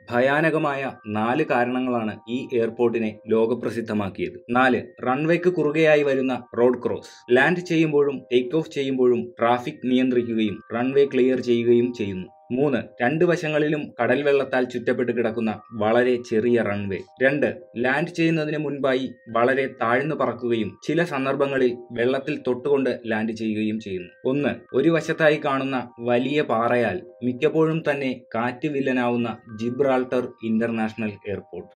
ഭയാനകമായ നാല് കാരണങ്ങളാണ് ഈ എയർപോർട്ടിനെ ലോകപ്രസിദ്ധമാക്കിയത് നാല് റൺവേക്ക് കുറുകെയായി വരുന്ന റോഡ് ക്രോസ് ലാൻഡ് ചെയ്യുമ്പോഴും ടേക്ക് ഓഫ് ചെയ്യുമ്പോഴും ട്രാഫിക് നിയന്ത്രിക്കുകയും റൺവേ ക്ലിയർ ചെയ്യുകയും ചെയ്യുന്നു മൂന്ന് രണ്ട് വശങ്ങളിലും കടൽ വെള്ളത്താൽ ചുറ്റപ്പെട്ട് കിടക്കുന്ന വളരെ ചെറിയ റൺവേ രണ്ട് ലാൻഡ് ചെയ്യുന്നതിന് മുൻപായി വളരെ താഴ്ന്നു പറക്കുകയും ചില സന്ദർഭങ്ങളിൽ വെള്ളത്തിൽ തൊട്ടുകൊണ്ട് ലാൻഡ് ചെയ്യുകയും ചെയ്യുന്നു ഒന്ന് ഒരു വശത്തായി കാണുന്ന വലിയ പാറയാൽ മിക്കപ്പോഴും തന്നെ കാറ്റ് വില്ലനാവുന്ന ജിബ്രാൾട്ടർ ഇന്റർനാഷണൽ എയർപോർട്ട്